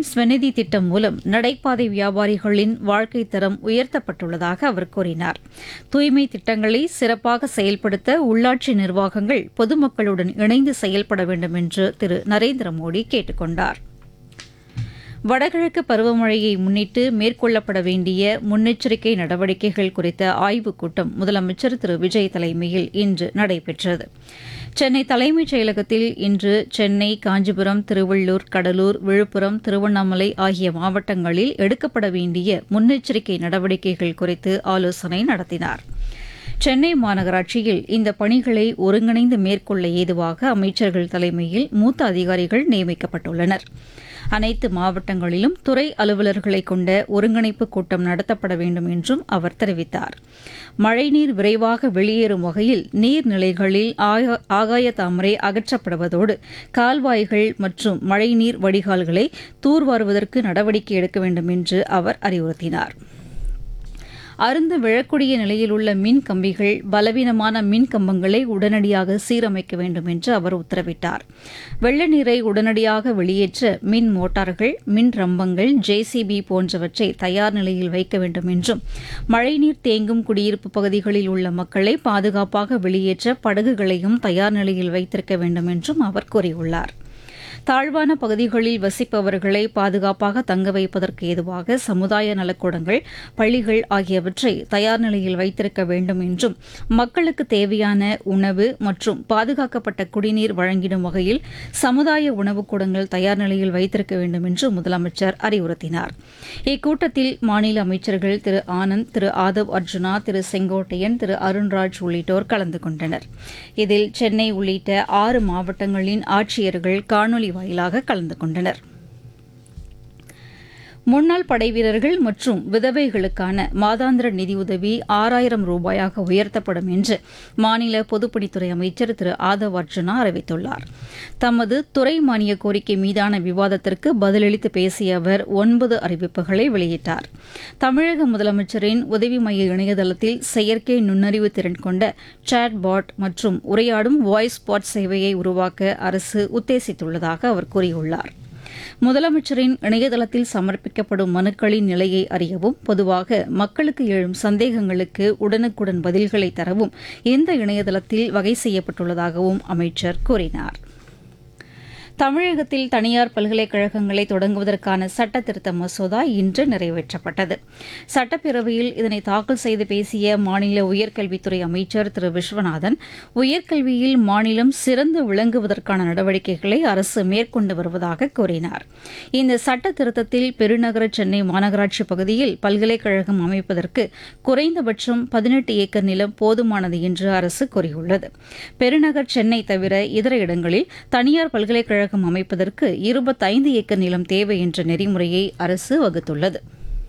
ஸ்வநிதி திட்டம் மூலம் நடைபாதை வியாபாரிகளின் வாழ்க்கை தரம் உயர்த்தப்பட்டுள்ளதாக அவர் கூறினார் தூய்மை திட்டங்களை சிறப்பாக செயல்படுத்த உள்ளாட்சி நிர்வாகங்கள் பொதுமக்களுடன் இணைந்து செயல்பட வேண்டும் என்று திரு நரேந்திர மோடி கேட்டுக் கொண்டார் வடகிழக்கு பருவமழையை முன்னிட்டு மேற்கொள்ளப்பட வேண்டிய முன்னெச்சரிக்கை நடவடிக்கைகள் குறித்த ஆய்வுக் கூட்டம் முதலமைச்சர் திரு விஜய் தலைமையில் இன்று நடைபெற்றது சென்னை தலைமைச் செயலகத்தில் இன்று சென்னை காஞ்சிபுரம் திருவள்ளூர் கடலூர் விழுப்புரம் திருவண்ணாமலை ஆகிய மாவட்டங்களில் எடுக்கப்பட வேண்டிய முன்னெச்சரிக்கை நடவடிக்கைகள் குறித்து ஆலோசனை நடத்தினார் சென்னை மாநகராட்சியில் இந்த பணிகளை ஒருங்கிணைந்து மேற்கொள்ள ஏதுவாக அமைச்சர்கள் தலைமையில் மூத்த அதிகாரிகள் நியமிக்கப்பட்டுள்ளனர் அனைத்து மாவட்டங்களிலும் துறை அலுவலர்களை கொண்ட ஒருங்கிணைப்பு கூட்டம் நடத்தப்பட வேண்டும் என்றும் அவர் தெரிவித்தார் மழைநீர் விரைவாக வெளியேறும் வகையில் நீர்நிலைகளில் ஆய- ஆகாய தாமரை அகற்றப்படுவதோடு கால்வாய்கள் மற்றும் மழைநீர் வடிகால்களை தூர்வாருவதற்கு நடவடிக்கை எடுக்க வேண்டும் என்று அவர் அறிவுறுத்தினார் அருந்து விழக்கூடிய நிலையில் உள்ள மின் கம்பிகள் பலவீனமான மின் கம்பங்களை உடனடியாக சீரமைக்க வேண்டும் என்று அவர் உத்தரவிட்டார் வெள்ள நீரை உடனடியாக வெளியேற்ற மின் மோட்டார்கள் மின் ரம்பங்கள் ஜேசிபி போன்றவற்றை தயார் நிலையில் வைக்க வேண்டும் என்றும் மழைநீர் தேங்கும் குடியிருப்பு பகுதிகளில் உள்ள மக்களை பாதுகாப்பாக வெளியேற்ற படகுகளையும் தயார் நிலையில் வைத்திருக்க வேண்டும் என்றும் அவர் கூறியுள்ளார் தாழ்வான பகுதிகளில் வசிப்பவர்களை பாதுகாப்பாக தங்க வைப்பதற்கு ஏதுவாக சமுதாய நலக்கூடங்கள் பள்ளிகள் ஆகியவற்றை தயார் நிலையில் வைத்திருக்க வேண்டும் என்றும் மக்களுக்கு தேவையான உணவு மற்றும் பாதுகாக்கப்பட்ட குடிநீர் வழங்கிடும் வகையில் சமுதாய உணவுக் கூடங்கள் தயார் நிலையில் வைத்திருக்க வேண்டும் என்று முதலமைச்சர் அறிவுறுத்தினார் இக்கூட்டத்தில் மாநில அமைச்சர்கள் திரு ஆனந்த் திரு ஆதவ் அர்ஜுனா திரு செங்கோட்டையன் திரு அருண்ராஜ் உள்ளிட்டோர் கலந்து கொண்டனர் இதில் சென்னை உள்ளிட்ட ஆறு மாவட்டங்களின் ஆட்சியர்கள் காணொலி வாயிலாக கலந்து கொண்டனர் முன்னாள் படைவீரர்கள் மற்றும் விதவைகளுக்கான மாதாந்திர நிதியுதவி ஆறாயிரம் ரூபாயாக உயர்த்தப்படும் என்று மாநில பொதுப்பணித்துறை அமைச்சர் திரு ஆதவ் அர்ஜுனா அறிவித்துள்ளார் தமது துறை மானிய கோரிக்கை மீதான விவாதத்திற்கு பதிலளித்து பேசிய அவர் ஒன்பது அறிவிப்புகளை வெளியிட்டார் தமிழக முதலமைச்சரின் உதவி மைய இணையதளத்தில் செயற்கை நுண்ணறிவு திறன் கொண்ட சாட் பாட் மற்றும் உரையாடும் வாய்ஸ் பாட் சேவையை உருவாக்க அரசு உத்தேசித்துள்ளதாக அவர் கூறியுள்ளார் முதலமைச்சரின் இணையதளத்தில் சமர்ப்பிக்கப்படும் மனுக்களின் நிலையை அறியவும் பொதுவாக மக்களுக்கு எழும் சந்தேகங்களுக்கு உடனுக்குடன் பதில்களை தரவும் இந்த இணையதளத்தில் வகை செய்யப்பட்டுள்ளதாகவும் அமைச்சர் கூறினார் தமிழகத்தில் தனியார் பல்கலைக்கழகங்களை தொடங்குவதற்கான சட்ட திருத்த மசோதா இன்று நிறைவேற்றப்பட்டது சட்டப்பேரவையில் இதனை தாக்கல் செய்து பேசிய மாநில உயர்கல்வித்துறை அமைச்சர் திரு விஸ்வநாதன் உயர்கல்வியில் மாநிலம் சிறந்து விளங்குவதற்கான நடவடிக்கைகளை அரசு மேற்கொண்டு வருவதாக கூறினார் இந்த சட்ட திருத்தத்தில் பெருநகர சென்னை மாநகராட்சி பகுதியில் பல்கலைக்கழகம் அமைப்பதற்கு குறைந்தபட்சம் பதினெட்டு ஏக்கர் நிலம் போதுமானது என்று அரசு கூறியுள்ளது பெருநகர் சென்னை தவிர இதர இடங்களில் தனியார் பல்கலைக்கழகம் அமைப்பதற்கு இருபத்தைந்து ஏக்கர் நிலம் தேவை என்ற நெறிமுறையை அரசு வகுத்துள்ளது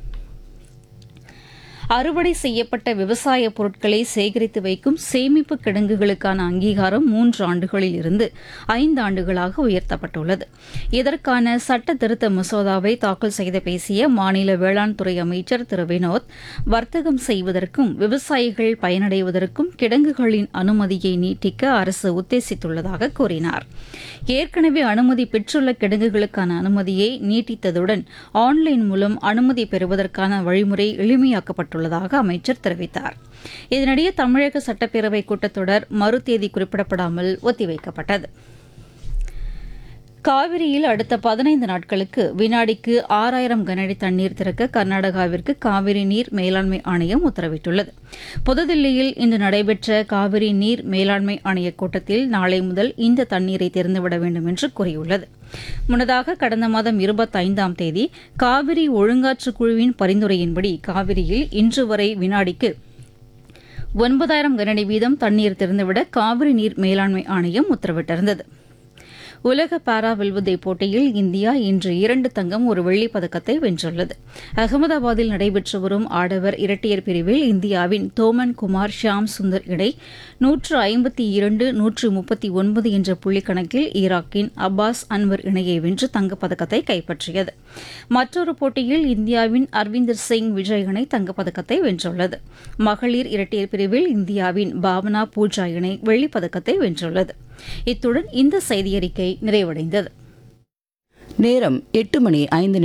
அறுவடை செய்யப்பட்ட விவசாய பொருட்களை சேகரித்து வைக்கும் சேமிப்பு கிடங்குகளுக்கான அங்கீகாரம் மூன்று ஆண்டுகளில் இருந்து ஐந்து ஆண்டுகளாக உயர்த்தப்பட்டுள்ளது இதற்கான சட்ட திருத்த மசோதாவை தாக்கல் செய்து பேசிய மாநில வேளாண் துறை அமைச்சர் திரு வினோத் வர்த்தகம் செய்வதற்கும் விவசாயிகள் பயனடைவதற்கும் கிடங்குகளின் அனுமதியை நீட்டிக்க அரசு உத்தேசித்துள்ளதாக கூறினார் ஏற்கனவே அனுமதி பெற்றுள்ள கிடங்குகளுக்கான அனுமதியை நீட்டித்ததுடன் ஆன்லைன் மூலம் அனுமதி பெறுவதற்கான வழிமுறை எளிமையாக்கப்பட்டுள்ளதாக அமைச்சர் தெரிவித்தார் இதனிடையே தமிழக சட்டப்பேரவை கூட்டத்தொடர் மறு தேதி குறிப்பிடப்படாமல் ஒத்திவைக்கப்பட்டது காவிரியில் அடுத்த பதினைந்து நாட்களுக்கு வினாடிக்கு ஆறாயிரம் கனஅடி தண்ணீர் திறக்க கர்நாடகாவிற்கு காவிரி நீர் மேலாண்மை ஆணையம் உத்தரவிட்டுள்ளது புதுதில்லியில் இன்று நடைபெற்ற காவிரி நீர் மேலாண்மை ஆணையக் கூட்டத்தில் நாளை முதல் இந்த தண்ணீரை திறந்துவிட வேண்டும் என்று கூறியுள்ளது முன்னதாக கடந்த மாதம் இருபத்தைந்தாம் தேதி காவிரி ஒழுங்காற்று குழுவின் பரிந்துரையின்படி காவிரியில் இன்று வரை வினாடிக்கு ஒன்பதாயிரம் கனஅடி வீதம் தண்ணீர் திறந்துவிட காவிரி நீர் மேலாண்மை ஆணையம் உத்தரவிட்டிருந்தது உலக பாரா வில்வித்தை போட்டியில் இந்தியா இன்று இரண்டு தங்கம் ஒரு வெள்ளிப் பதக்கத்தை வென்றுள்ளது அகமதாபாத்தில் நடைபெற்று வரும் ஆடவர் இரட்டையர் பிரிவில் இந்தியாவின் தோமன் குமார் ஷியாம் சுந்தர் இணை நூற்று ஐம்பத்தி இரண்டு நூற்று முப்பத்தி ஒன்பது என்ற புள்ளிக்கணக்கில் ஈராக்கின் அப்பாஸ் அன்வர் இணையை வென்று தங்கப்பதக்கத்தை கைப்பற்றியது மற்றொரு போட்டியில் இந்தியாவின் அர்விந்தர் சிங் விஜய் இணை தங்கப்பதக்கத்தை வென்றுள்ளது மகளிர் இரட்டையர் பிரிவில் இந்தியாவின் பாவனா பூஜா இணை வெள்ளிப் பதக்கத்தை வென்றுள்ளது இத்துடன் இந்த செய்தியறிக்கை நிறைவடைந்தது நேரம் எட்டு மணி ஐந்து